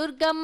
దుర్గమ్మ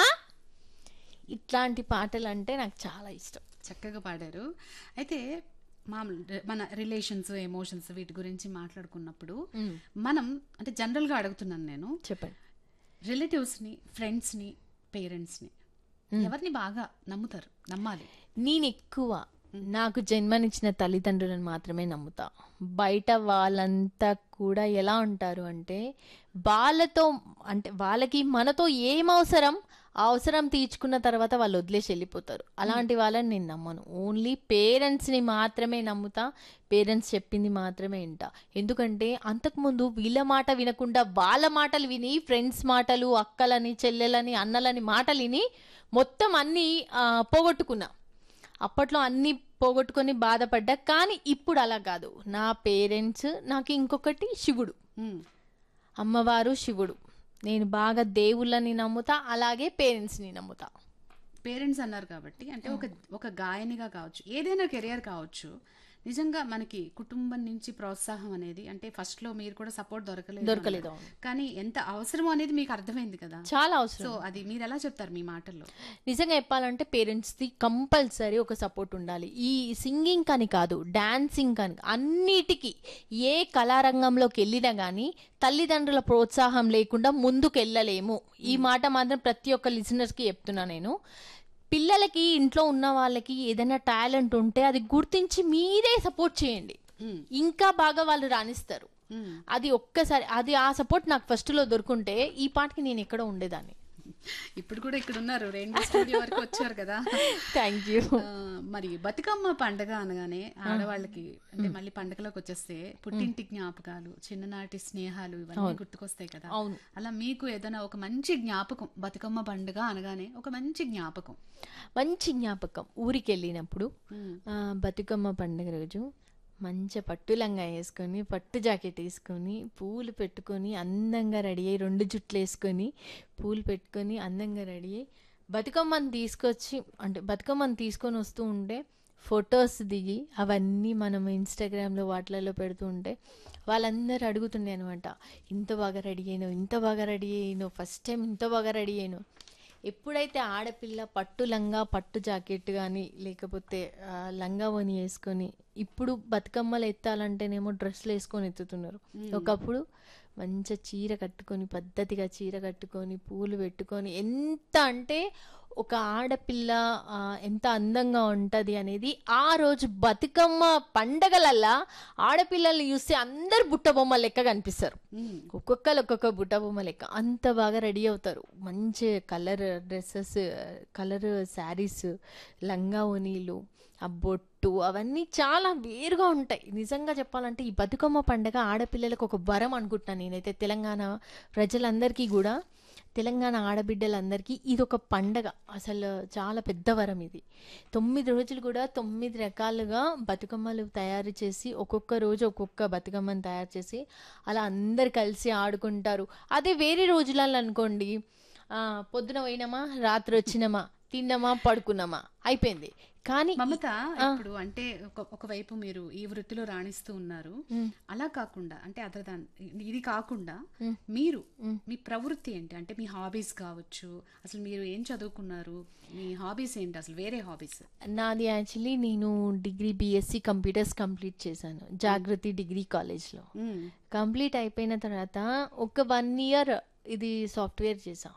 ఇట్లాంటి పాటలు అంటే నాకు చాలా ఇష్టం చక్కగా పాడారు అయితే మామూలు మన రిలేషన్స్ ఎమోషన్స్ వీటి గురించి మాట్లాడుకున్నప్పుడు మనం అంటే జనరల్గా అడుగుతున్నాను నేను చెప్పండి రిలేటివ్స్ని ఫ్రెండ్స్ని పేరెంట్స్ని ఎవరిని బాగా నమ్ముతారు నమ్మాలి నేను ఎక్కువ నాకు జన్మనిచ్చిన తల్లిదండ్రులను మాత్రమే నమ్ముతా బయట వాళ్ళంతా కూడా ఎలా ఉంటారు అంటే వాళ్ళతో అంటే వాళ్ళకి మనతో ఏం అవసరం ఆ అవసరం తీర్చుకున్న తర్వాత వాళ్ళు వదిలేసి వెళ్ళిపోతారు అలాంటి వాళ్ళని నేను నమ్మను ఓన్లీ పేరెంట్స్ని మాత్రమే నమ్ముతా పేరెంట్స్ చెప్పింది మాత్రమే వింటా ఎందుకంటే అంతకుముందు వీళ్ళ మాట వినకుండా వాళ్ళ మాటలు విని ఫ్రెండ్స్ మాటలు అక్కలని చెల్లెలని అన్నలని మాటలు విని మొత్తం అన్నీ ఆ, పోగొట్టుకున్నా అప్పట్లో అన్నీ పోగొట్టుకొని బాధపడ్డా కానీ ఇప్పుడు అలా కాదు నా పేరెంట్స్ నాకు ఇంకొకటి శివుడు మ్మ్. అమ్మవారు శివుడు నేను బాగా దేవుళ్ళని నమ్ముతా అలాగే పేరెంట్స్ని నమ్ముతా పేరెంట్స్ అన్నారు కాబట్టి అంటే ఒక ఒక గాయనిగా కావచ్చు ఏదైనా కెరియర్ కావచ్చు నిజంగా మనకి కుటుంబం నుంచి ప్రోత్సాహం అనేది అంటే ఫస్ట్ లో మీరు కూడా సపోర్ట్ దొరకలేదు దొరకలేదు, అన్నారు. కానీ ఎంత అవసరమో అనేది మీకు అర్థమైంది కదా చాలా అవసరం సో అది మీరు ఎలా చెప్తారు మీ మాటల్లో నిజంగా చెప్పాలంటే పేరెంట్స్ది కంపల్సరీ ఒక సపోర్ట్ ఉండాలి ఈ సింగింగ్ అని కాదు డాన్సింగ్ అని అన్నిటికీ ఏ కళారంగంలోకి వెళ్ళినా కానీ తల్లిదండ్రుల ప్రోత్సాహం లేకుండా ముందుకు వెళ్ళలేము ఈ మాట మాత్రం ప్రతి ఒక్క లిసనర్స్కి చెప్తున్నా నేను పిల్లలకి ఇంట్లో ఉన్న వాళ్ళకి ఏదైనా టాలెంట్ ఉంటే అది గుర్తించి మీరే సపోర్ట్ చేయండి మ్మ్. ఇంకా బాగా వాళ్ళు రాణిస్తారు మ్మ్. అది ఒక్కసారి అది ఆ సపోర్ట్ నాకు ఫస్ట్లో దొరుకుంటే ఈ పాటకి నేను ఎక్కడో ఉండేదాన్ని ఇప్పుడు కూడా ఇక్కడ ఉన్నారు రెయిన్బో స్టూడియో వరకు వచ్చారు కదా థ్యాంక్ యూ ఆ, మరి బతుకమ్మ పండగ అనగానే ఆడవాళ్ళకి అంటే మళ్ళీ పండగలోకి వచ్చేస్తే పుట్టింటి జ్ఞాపకాలు చిన్ననాటి స్నేహాలు ఇవన్నీ గుర్తుకొస్తాయి కదా అవును. అలా మీకు ఏదైనా ఒక మంచి జ్ఞాపకం బతుకమ్మ పండుగ అనగానే ఒక మంచి జ్ఞాపకం మంచి జ్ఞాపకం ఊరికి వెళ్ళినప్పుడు మ్మ్. ఆ, బతుకమ్మ పండుగ రోజు మంచి పట్టు లంగా వేసుకొని పట్టు జాకెట్ వేసుకొని పూలు పెట్టుకొని అందంగా రెడీ అయ్యి రెండు జుట్లు వేసుకొని పూలు పెట్టుకొని అందంగా రెడీ అయ్యి బతుకమ్మని తీసుకొచ్చి అంటే బతుకమ్మని తీసుకొని వస్తూ ఉంటే ఫొటోస్ దిగి అవన్నీ మనం ఇన్స్టాగ్రామ్లో వాటిలలో పెడుతూ ఉంటే వాళ్ళందరూ అడుగుతుండే అనమాట ఇంత బాగా రెడీ అయినావు ఇంత బాగా రెడీ అయినావు ఫస్ట్ టైం ఇంత బాగా రెడీ అయినావు ఎప్పుడైతే ఆడపిల్ల పట్టు లంగా పట్టు జాకెట్ కానీ లేకపోతే ఆ, లంగా వని వేసుకొని ఇప్పుడు బతుకమ్మలు ఎత్తాలంటేనేమో డ్రెస్లు వేసుకొని ఎత్తుతున్నారు ఒకప్పుడు మంచిగా చీర కట్టుకొని పద్ధతిగా చీర కట్టుకొని పూలు పెట్టుకొని ఎంత అంటే ఒక ఆడపిల్ల ఆ, ఎంత అందంగా ఉంటుంది అనేది ఆ రోజు బతుకమ్మ పండగలల్లా ఆడపిల్లల్ని చూస్తే అందరు బుట్ట బొమ్మ లెక్క కనిపిస్తారు మ్మ్. ఒక్కొక్కరు ఒక్కొక్క బుట్ట బొమ్మ లెక్క అంత బాగా రెడీ అవుతారు మంచి కలర్ డ్రెస్సెస్ కలర్ శారీస్ లంగా ఓనీలు ఆ బొట్టు అవన్నీ చాలా వేరుగా ఉంటాయి నిజంగా చెప్పాలంటే ఈ బతుకమ్మ పండగ ఆడపిల్లలకు ఒక వరం అనుకుంటున్నాను నేనైతే తెలంగాణ ప్రజలందరికీ కూడా తెలంగాణ ఆడబిడ్డలందరికీ ఇది ఒక పండగ అసలు చాలా పెద్ద వరం ఇది తొమ్మిది రోజులు కూడా తొమ్మిది రకాలుగా బతుకమ్మలు తయారు చేసి ఒక్కొక్క రోజు ఒక్కొక్క బతుకమ్మని తయారు చేసి అలా అందరు కలిసి ఆడుకుంటారు అదే వేరే రోజులలో అనుకోండి ఆ, పొద్దున పోయినామా రాత్రి వచ్చినామా తిన్నామా పడుకున్నామా అయిపోయింది కానీ మమత ఇప్పుడు అంటే ఒక- ఒకవైపు మీరు ఈ వృత్తిలో రాణిస్తూ ఉన్నారు అలా కాకుండా అంటే అదర్ దాన్ ఇది కాకుండా మీరు మీ ప్రవృత్తి ఏంటి అంటే మీ హాబీస్ కావచ్చు అసలు మీరు ఏం చదువుకున్నారు మీ హాబీస్ ఏంటి అసలు వేరే హాబీస్ నాది యాక్చువల్లీ నేను డిగ్రీ బీఎస్సీ కంప్యూటర్స్ కంప్లీట్ చేశాను జాగృతి డిగ్రీ కాలేజ్లో కంప్లీట్ అయిపోయిన తర్వాత ఒక వన్ ఇయర్ ఇది సాఫ్ట్వేర్ చేసా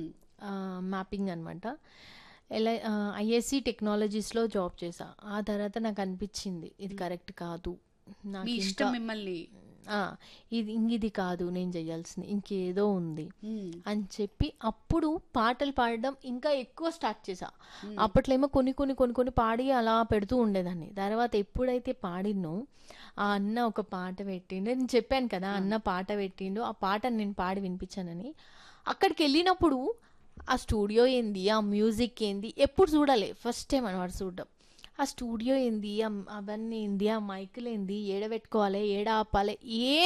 మ్యాపింగ్ అనమాట ఎలా ఐఎస్సి టెక్నాలజీస్లో జాబ్ చేసా ఆ తర్వాత నాకు అనిపించింది ఇది కరెక్ట్ కాదు నాకు మీ ఇంకా ఇష్టం మిమ్మల్ని ఆ, ఇది ఇంక ఇది కాదు నేను చేయాల్సింది ఇంకేదో ఉంది మ్మ్. అని చెప్పి అప్పుడు పాటలు పాడడం ఇంకా ఎక్కువ స్టార్ట్ చేసా అప్పట్లో ఏమో కొన్ని కొన్ని కొన్ని కొన్ని పాడి అలా పెడుతూ ఉండేదాన్ని తర్వాత ఎప్పుడైతే పాడినో ఆ అన్న ఒక పాట పెట్టిండు నేను చెప్పాను కదా అన్న పాట పెట్టిండు ఆ పాట నేను పాడి వినిపించానని అక్కడికి వెళ్ళినప్పుడు ఆ స్టూడియో ఏంది ఆ మ్యూజిక్ ఏంది ఎప్పుడు చూడాలి ఫస్ట్ టైం అనమాట చూడడం ఆ స్టూడియో ఏంది ఆ- అవన్నీ ఏంది ఆ మైకులు ఏంది ఏడ పెట్టుకోవాలి ఏడ ఆపాలి ఏ